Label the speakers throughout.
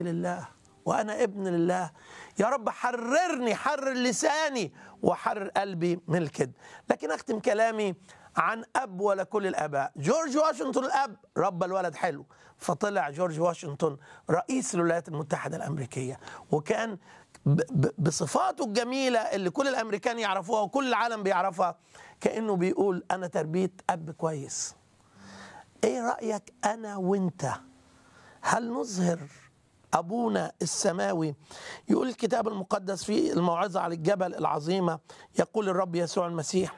Speaker 1: لله وانا ابن لله يا رب حررني حرر لساني وحرر قلبي من الكذب لكن اختم كلامي عن اب ولا كل الاباء جورج واشنطن الاب رب الولد حلو فطلع جورج واشنطن رئيس الولايات المتحده الامريكيه وكان ب- ب- بصفاته الجميله اللي كل الامريكان يعرفوها وكل العالم بيعرفها كانه بيقول انا تربيت اب كويس ايه رايك انا وانت هل نظهر ابونا السماوي يقول الكتاب المقدس في الموعظه على الجبل العظيمه يقول الرب يسوع المسيح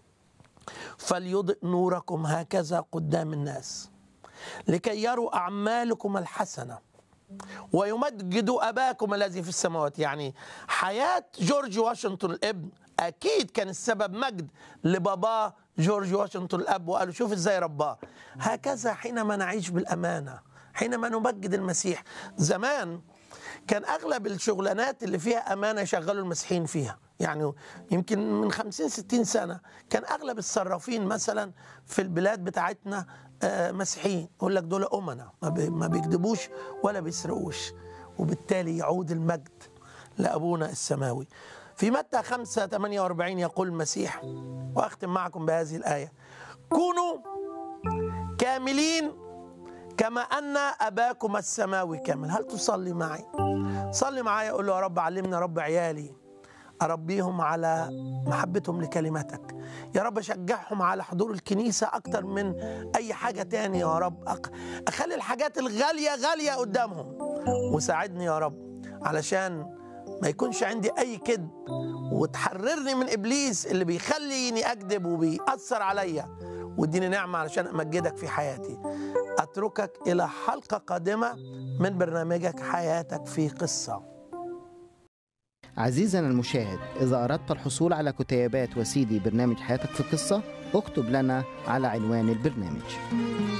Speaker 1: فليضئ نوركم هكذا قدام الناس لكي يروا اعمالكم الحسنه ويمجدوا اباكم الذي في السماوات يعني حياه جورج واشنطن الابن اكيد كان السبب مجد لباباه جورج واشنطن الاب وقالوا شوف ازاي رباه هكذا حينما نعيش بالامانه حينما نمجد المسيح زمان كان اغلب الشغلانات اللي فيها امانه يشغلوا المسيحيين فيها يعني يمكن من 50 60 سنه كان اغلب الصرافين مثلا في البلاد بتاعتنا آه، مسيحيين يقول لك دول امنا ما بي- ما بيكذبوش ولا بيسرقوش وبالتالي يعود المجد لابونا السماوي في متى 5 48 يقول المسيح واختم معكم بهذه الايه كونوا كاملين كما ان اباكم السماوي كامل هل تصلي معي صلي معايا قول له يا رب علمني يا رب عيالي اربيهم على محبتهم لكلمتك يا رب اشجعهم على حضور الكنيسه اكتر من اي حاجه تاني يا رب أق- اخلي الحاجات الغاليه غاليه قدامهم وساعدني يا رب علشان ما يكونش عندي اي كذب وتحررني من ابليس اللي بيخليني اكذب وبيأثر عليا واديني نعمه علشان امجدك في حياتي اتركك الى حلقه قادمه من برنامجك حياتك في قصه
Speaker 2: عزيزنا المشاهد إذا أردت الحصول على كتيبات وسيدي برنامج حياتك في قصة اكتب لنا على عنوان البرنامج